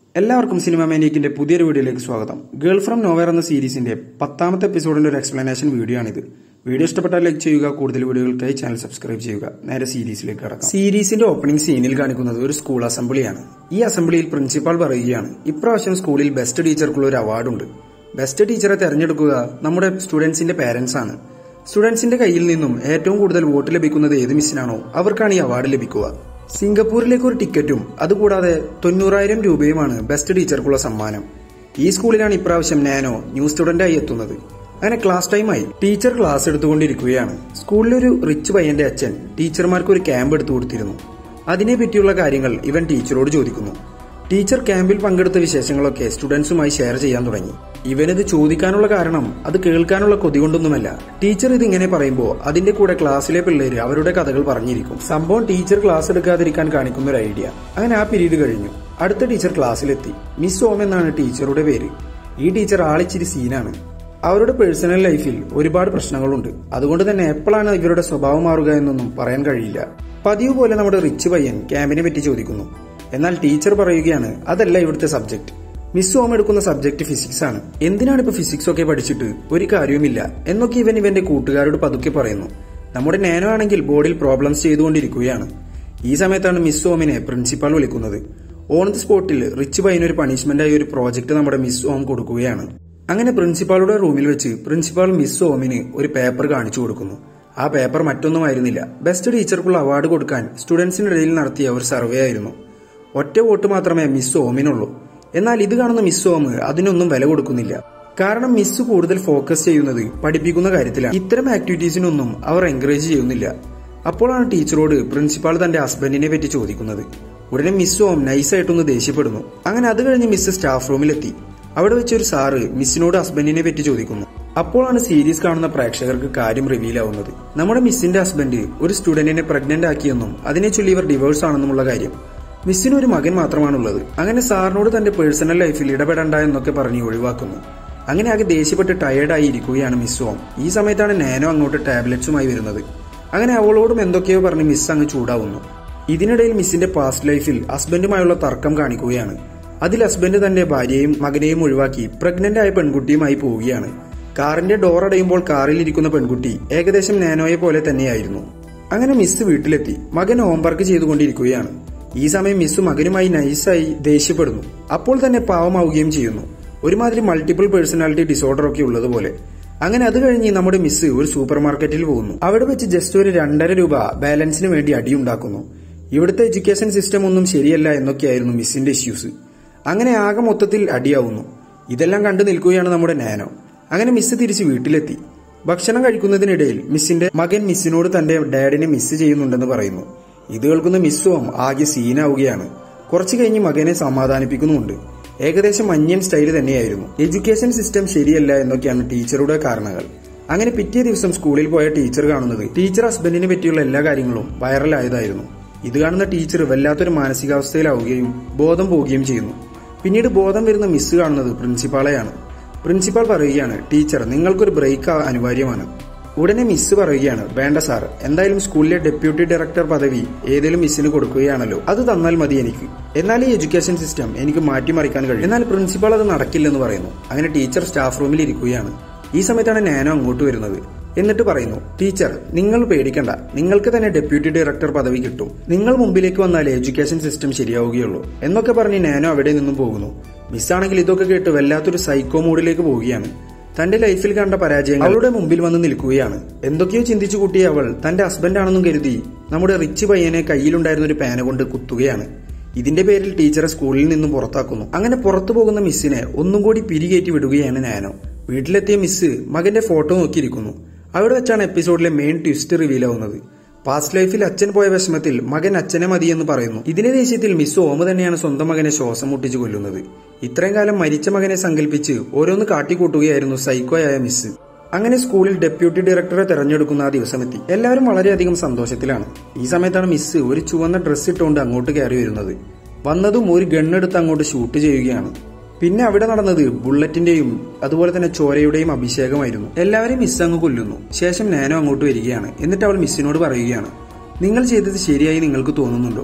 എല്ലാവർക്കും സിനിമ മാനിയക്കിന്റെ പുതിയൊരു വീഡിയോയിലേക്ക് സ്വാഗതം ഗേൾ ഫ്രം നോവർ എന്ന സീരീസിന്റെ പത്താമത്തെ എപ്പിസോഡിന്റെ ഒരു എക്സ്പ്ലനേഷൻ വീഡിയോ ആണിത് വീഡിയോ ഇഷ്ടപ്പെട്ടാൽ ലൈക്ക് ചെയ്യുക കൂടുതൽ വീഡിയോകൾക്കായി ചാനൽ സബ്സ്ക്രൈബ് ചെയ്യുക നേരെ സീരീസിലേക്ക് കടക്കാം സീരീസിന്റെ ഓപ്പണിംഗ് സീനിൽ കാണിക്കുന്നത് ഒരു സ്കൂൾ അസംബ്ലിയാണ് ഈ അസംബ്ലിയിൽ പ്രിൻസിപ്പാൾ പറയുകയാണ് ഇപ്രാവശ്യം സ്കൂളിൽ ബെസ്റ്റ് ടീച്ചർക്കുള്ള ഒരു അവാർഡുണ്ട് ബെസ്റ്റ് ടീച്ചറെ തെരഞ്ഞെടുക്കുക നമ്മുടെ സ്റ്റുഡൻസിന്റെ പേരൻസ് ആണ് സ്റ്റുഡൻസിന്റെ കയ്യിൽ നിന്നും ഏറ്റവും കൂടുതൽ വോട്ട് ലഭിക്കുന്നത് ഏത് മിസ്സിനാണോ അവർക്കാണ് ഈ അവാർഡ് ലഭിക്കുക സിംഗപ്പൂരിലേക്ക് ഒരു ടിക്കറ്റും അതുകൂടാതെ തൊണ്ണൂറായിരം രൂപയുമാണ് ബെസ്റ്റ് ടീച്ചർക്കുള്ള സമ്മാനം ഈ സ്കൂളിലാണ് ഇപ്രാവശ്യം നാനോ ന്യൂ സ്റ്റുഡന്റായി എത്തുന്നത് അങ്ങനെ ക്ലാസ് ടൈമായി ടീച്ചർ ക്ലാസ് എടുത്തുകൊണ്ടിരിക്കുകയാണ് സ്കൂളിലൊരു റിച്ച് പയ്യന്റെ അച്ഛൻ ടീച്ചർമാർക്ക് ഒരു ക്യാമ്പ് എടുത്തു കൊടുത്തിരുന്നു അതിനെ പറ്റിയുള്ള കാര്യങ്ങൾ ഇവൻ ടീച്ചറോട് ചോദിക്കുന്നു ടീച്ചർ ക്യാമ്പിൽ പങ്കെടുത്ത വിശേഷങ്ങളൊക്കെ സ്റ്റുഡൻസുമായി ഷെയർ ചെയ്യാൻ തുടങ്ങി ഇവനിത് ചോദിക്കാനുള്ള കാരണം അത് കേൾക്കാനുള്ള കൊതി കൊണ്ടൊന്നുമല്ല ടീച്ചർ ഇത് ഇങ്ങനെ പറയുമ്പോൾ അതിന്റെ കൂടെ ക്ലാസ്സിലെ പിള്ളേര് അവരുടെ കഥകൾ പറഞ്ഞിരിക്കും സംഭവം ടീച്ചർ ക്ലാസ് എടുക്കാതിരിക്കാൻ കാണിക്കുന്ന ഒരു ഐഡിയ അങ്ങനെ ആ പീരീഡ് കഴിഞ്ഞു അടുത്ത ടീച്ചർ ക്ലാസ്സിലെത്തി മിസ് ഓം എന്നാണ് ടീച്ചറുടെ പേര് ഈ ടീച്ചർ ആളിച്ചിരി സീനാണ് അവരുടെ പേഴ്സണൽ ലൈഫിൽ ഒരുപാട് പ്രശ്നങ്ങളുണ്ട് അതുകൊണ്ട് തന്നെ എപ്പോഴാണ് ഇവരുടെ സ്വഭാവം മാറുക എന്നൊന്നും പറയാൻ കഴിയില്ല പതിവ് പോലെ നമ്മുടെ റിച്ച് പയ്യൻ ക്യാമ്പിനെ പറ്റി ചോദിക്കുന്നു എന്നാൽ ടീച്ചർ പറയുകയാണ് അതല്ല ഇവിടുത്തെ സബ്ജക്ട് മിസ് ഓം എടുക്കുന്ന സബ്ജക്ട് ഫിസിക്സ് ആണ് എന്തിനാണ് ഇപ്പൊ ഫിസിക്സ് ഒക്കെ പഠിച്ചിട്ട് ഒരു കാര്യവുമില്ല എന്നൊക്കെ ഇവൻ ഇവന്റെ കൂട്ടുകാരോട് പതുക്കെ പറയുന്നു നമ്മുടെ നാനോ ആണെങ്കിൽ ബോർഡിൽ പ്രോബ്ലംസ് ചെയ്തുകൊണ്ടിരിക്കുകയാണ് ഈ സമയത്താണ് മിസ് ഓമിനെ പ്രിൻസിപ്പാൾ വിളിക്കുന്നത് ഓൺ ദി സ്പോട്ടിൽ റിച്ച് പയ്യന് ഒരു പണിഷ്മെന്റായി ഒരു പ്രോജക്ട് നമ്മുടെ മിസ് ഓം കൊടുക്കുകയാണ് അങ്ങനെ പ്രിൻസിപ്പാളുടെ റൂമിൽ വെച്ച് പ്രിൻസിപ്പാൾ മിസ് ഓമിന് ഒരു പേപ്പർ കാണിച്ചു കൊടുക്കുന്നു ആ പേപ്പർ മറ്റൊന്നുമായിരുന്നില്ല ബെസ്റ്റ് ടീച്ചർക്കുള്ള അവാർഡ് കൊടുക്കാൻ സ്റ്റുഡൻസിനിടയിൽ നടത്തിയ ഒരു സർവേ ആയിരുന്നു ഒറ്റ വോട്ട് മാത്രമേ മിസ് ഓമിനുള്ളൂ എന്നാൽ ഇത് കാണുന്ന മിസ് ഓം അതിനൊന്നും വില കൊടുക്കുന്നില്ല കാരണം മിസ് കൂടുതൽ ഫോക്കസ് ചെയ്യുന്നത് പഠിപ്പിക്കുന്ന കാര്യത്തിലാണ് ഇത്തരം ആക്ടിവിറ്റീസിനൊന്നും അവർ എൻകറേജ് ചെയ്യുന്നില്ല അപ്പോഴാണ് ടീച്ചറോട് പ്രിൻസിപ്പാൾ തന്റെ ഹസ്ബൻഡിനെ പറ്റി ചോദിക്കുന്നത് ഉടനെ മിസ് ഓം നൈസായിട്ടൊന്ന് ദേഷ്യപ്പെടുന്നു അങ്ങനെ അത് കഴിഞ്ഞ് മിസ് സ്റ്റാഫ് റൂമിലെത്തി അവിടെ വെച്ചൊരു സാറ് മിസ്സിനോട് ഹസ്ബൻഡിനെ പറ്റി ചോദിക്കുന്നു അപ്പോഴാണ് സീരീസ് കാണുന്ന പ്രേക്ഷകർക്ക് കാര്യം റിവീൽ ആവുന്നത് നമ്മുടെ മിസ്സിന്റെ ഹസ്ബൻഡ് ഒരു സ്റ്റുഡന്റിനെ പ്രഗ്നന്റ് ആക്കിയെന്നും അതിനെ ചൊല്ലി ഇവർ ഡിവോഴ്സ് ആണെന്നുമുള്ള കാര്യം മിസ്സിന് ഒരു മകൻ മാത്രമാണുള്ളത് അങ്ങനെ സാറിനോട് തന്റെ പേഴ്സണൽ ലൈഫിൽ ഇടപെടണ്ട എന്നൊക്കെ പറഞ്ഞ് ഒഴിവാക്കുന്നു അങ്ങനെ ആകെ ദേഷ്യപ്പെട്ട് ടയേർഡായി ഇരിക്കുകയാണ് മിസ് ഓം ഈ സമയത്താണ് നാനോ അങ്ങോട്ട് ടാബ്ലറ്റ്സുമായി വരുന്നത് അങ്ങനെ അവളോടും എന്തൊക്കെയോ പറഞ്ഞ് മിസ് അങ്ങ് ചൂടാവുന്നു ഇതിനിടയിൽ മിസ്സിന്റെ പാസ്റ്റ് ലൈഫിൽ ഹസ്ബൻഡുമായുള്ള തർക്കം കാണിക്കുകയാണ് അതിൽ ഹസ്ബൻഡ് തന്റെ ഭാര്യയും മകനെയും ഒഴിവാക്കി പ്രഗ്നന്റ് ആയ പെൺകുട്ടിയുമായി പോവുകയാണ് കാറിന്റെ ഡോർ അടയുമ്പോൾ കാറിൽ ഇരിക്കുന്ന പെൺകുട്ടി ഏകദേശം നാനോയെ പോലെ തന്നെയായിരുന്നു അങ്ങനെ മിസ് വീട്ടിലെത്തി മകൻ ഹോംവർക്ക് ചെയ്തുകൊണ്ടിരിക്കുകയാണ് ഈ സമയം മിസ് മകനുമായി നൈസായി ദേഷ്യപ്പെടുന്നു അപ്പോൾ തന്നെ പാവമാവുകയും ചെയ്യുന്നു ഒരുമാതിരി മൾട്ടിപ്പിൾ പേഴ്സണാലിറ്റി ഡിസോർഡർ ഒക്കെ ഉള്ളതുപോലെ അങ്ങനെ അത് കഴിഞ്ഞ് നമ്മുടെ മിസ് ഒരു സൂപ്പർ മാർക്കറ്റിൽ പോകുന്നു അവിടെ വെച്ച് ജസ്റ്റ് ഒരു രണ്ടര രൂപ ബാലൻസിന് വേണ്ടി അടിയുണ്ടാക്കുന്നു ഇവിടുത്തെ എഡ്യൂക്കേഷൻ സിസ്റ്റം ഒന്നും ശരിയല്ല എന്നൊക്കെയായിരുന്നു മിസ്സിന്റെ ഇഷ്യൂസ് അങ്ങനെ ആകെ മൊത്തത്തിൽ അടിയാവുന്നു ഇതെല്ലാം കണ്ടു നിൽക്കുകയാണ് നമ്മുടെ നാനോ അങ്ങനെ മിസ് തിരിച്ച് വീട്ടിലെത്തി ഭക്ഷണം കഴിക്കുന്നതിനിടയിൽ മിസ്സിന്റെ മകൻ മിസ്സിനോട് തന്റെ ഡാഡിനെ മിസ് ചെയ്യുന്നുണ്ടെന്ന് പറയുന്നു ഇത് കേൾക്കുന്ന മിസ്സും ആകെ സീനാവുകയാണ് കുറച്ചു കഴിഞ്ഞ് മകനെ സമാധാനിപ്പിക്കുന്നുമുണ്ട് ഏകദേശം മഞ്ഞൻ സ്റ്റൈല് തന്നെയായിരുന്നു എഡ്യൂക്കേഷൻ സിസ്റ്റം ശരിയല്ല എന്നൊക്കെയാണ് ടീച്ചറുടെ കാരണങ്ങൾ അങ്ങനെ പിറ്റേ ദിവസം സ്കൂളിൽ പോയ ടീച്ചർ കാണുന്നത് ടീച്ചർ ഹസ്ബൻഡിനെ പറ്റിയുള്ള എല്ലാ കാര്യങ്ങളും വൈറലായതായിരുന്നു ഇത് കാണുന്ന ടീച്ചർ വല്ലാത്തൊരു മാനസികാവസ്ഥയിലാവുകയും ബോധം പോവുകയും ചെയ്യുന്നു പിന്നീട് ബോധം വരുന്ന മിസ് കാണുന്നത് പ്രിൻസിപ്പാളെയാണ് പ്രിൻസിപ്പാൾ പറയുകയാണ് ടീച്ചർ നിങ്ങൾക്കൊരു ബ്രേക്ക് അനിവാര്യമാണ് ഉടനെ മിസ് പറയുകയാണ് വേണ്ട സാർ എന്തായാലും സ്കൂളിലെ ഡെപ്യൂട്ടി ഡയറക്ടർ പദവി ഏതെങ്കിലും മിസ്സിന് കൊടുക്കുകയാണല്ലോ അത് തന്നാൽ മതി എനിക്ക് എന്നാൽ ഈ എഡ്യൂക്കേഷൻ സിസ്റ്റം എനിക്ക് മാറ്റിമറിക്കാൻ കഴിയും എന്നാൽ പ്രിൻസിപ്പാൾ അത് നടക്കില്ലെന്ന് പറയുന്നു അങ്ങനെ ടീച്ചർ സ്റ്റാഫ് റൂമിൽ ഇരിക്കുകയാണ് ഈ സമയത്താണ് നാനോ അങ്ങോട്ട് വരുന്നത് എന്നിട്ട് പറയുന്നു ടീച്ചർ നിങ്ങൾ പേടിക്കണ്ട നിങ്ങൾക്ക് തന്നെ ഡെപ്യൂട്ടി ഡയറക്ടർ പദവി കിട്ടും നിങ്ങൾ മുമ്പിലേക്ക് വന്നാൽ എഡ്യൂക്കേഷൻ സിസ്റ്റം ശരിയാവുകയുള്ളൂ എന്നൊക്കെ പറഞ്ഞ് നാനോ അവിടെ നിന്നും പോകുന്നു മിസ്സാണെങ്കിൽ ഇതൊക്കെ കേട്ട് വല്ലാത്തൊരു സൈക്കോ മൂഡിലേക്ക് പോവുകയാണ് തന്റെ ലൈഫിൽ കണ്ട പരാജയങ്ങൾ അവളുടെ മുമ്പിൽ വന്ന് നിൽക്കുകയാണ് എന്തൊക്കെയോ ചിന്തിച്ചു കൂട്ടിയ അവൾ തന്റെ ഹസ്ബൻഡാണെന്നും കരുതി നമ്മുടെ റിച്ച് പയ്യനെ കയ്യിലുണ്ടായിരുന്ന ഒരു പേന കൊണ്ട് കുത്തുകയാണ് ഇതിന്റെ പേരിൽ ടീച്ചറെ സ്കൂളിൽ നിന്നും പുറത്താക്കുന്നു അങ്ങനെ പുറത്തു പോകുന്ന മിസ്സിനെ ഒന്നും കൂടി പിരികേറ്റി വിടുകയാണ് നാനോ വീട്ടിലെത്തിയ മിസ് മകന്റെ ഫോട്ടോ നോക്കിയിരിക്കുന്നു അവിടെ വെച്ചാണ് എപ്പിസോഡിലെ മെയിൻ ട്വിസ്റ്റ് റിവീൽ ആവുന്നത് പാസ്റ്റ് ലൈഫിൽ അച്ഛൻ പോയ വിഷമത്തിൽ മകൻ അച്ഛനെ മതിയെന്ന് പറയുന്നു ഇതിന്റെ ദേഷ്യത്തിൽ മിസ് ഓമ തന്നെയാണ് സ്വന്തം മകനെ ശ്വാസം മുട്ടിച്ചു കൊല്ലുന്നത് ഇത്രയും കാലം മരിച്ച മകനെ സങ്കല്പിച്ച് ഓരോന്ന് കാട്ടിക്കൂട്ടുകയായിരുന്നു സൈക്കോയായ മിസ് അങ്ങനെ സ്കൂളിൽ ഡെപ്യൂട്ടി ഡയറക്ടറെ തെരഞ്ഞെടുക്കുന്ന ആ ദിവസമെത്തി എല്ലാവരും വളരെയധികം സന്തോഷത്തിലാണ് ഈ സമയത്താണ് മിസ് ഒരു ചുവന്ന ഡ്രസ്സ് ഇട്ടുകൊണ്ട് അങ്ങോട്ട് കയറി വരുന്നത് വന്നതും ഒരു ഗണ്ണെടുത്ത് അങ്ങോട്ട് ഷൂട്ട് ചെയ്യുകയാണ് പിന്നെ അവിടെ നടന്നത് ബുള്ളറ്റിന്റെയും അതുപോലെ തന്നെ ചോരയുടെയും അഭിഷേകമായിരുന്നു എല്ലാവരെയും മിസ് അങ്ങ് കൊല്ലുന്നു ശേഷം നാനോ അങ്ങോട്ട് വരികയാണ് എന്നിട്ട് അവൾ മിസ്സിനോട് പറയുകയാണ് നിങ്ങൾ ചെയ്തത് ശരിയായി നിങ്ങൾക്ക് തോന്നുന്നുണ്ടോ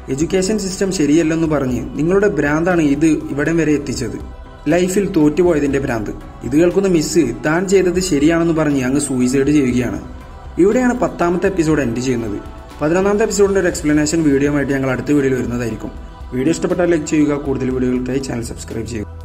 എഡ്യൂക്കേഷൻ സിസ്റ്റം ശരിയല്ലെന്ന് പറഞ്ഞ് നിങ്ങളുടെ ഭ്രാന്താണ് ഇത് ഇവിടം വരെ എത്തിച്ചത് ലൈഫിൽ തോറ്റുപോയതിന്റെ ഭ്രാന്ത് ഇത് കേൾക്കുന്ന മിസ് താൻ ചെയ്തത് ശരിയാണെന്ന് പറഞ്ഞ് അങ്ങ് സൂയിസൈഡ് ചെയ്യുകയാണ് ഇവിടെയാണ് പത്താമത്തെ എപ്പിസോഡ് എൻഡ് ചെയ്യുന്നത് പതിനൊന്നാമത്തെ എപ്പിസോഡിന്റെ ഒരു എക്സ്പ്ലനേഷൻ വീഡിയോ ആയിട്ട് ഞങ്ങൾ അടുത്ത വീഡിയോയിൽ വരുന്നതായിരിക്കും വീഡിയോ ഇഷ്ടപ്പെട്ടാൽ ലൈക്ക് ചെയ്യുക കൂടുതൽ വീഡിയോകൾക്കായി ചാനൽ സബ്സ്ക്രൈബ് ചെയ്യുക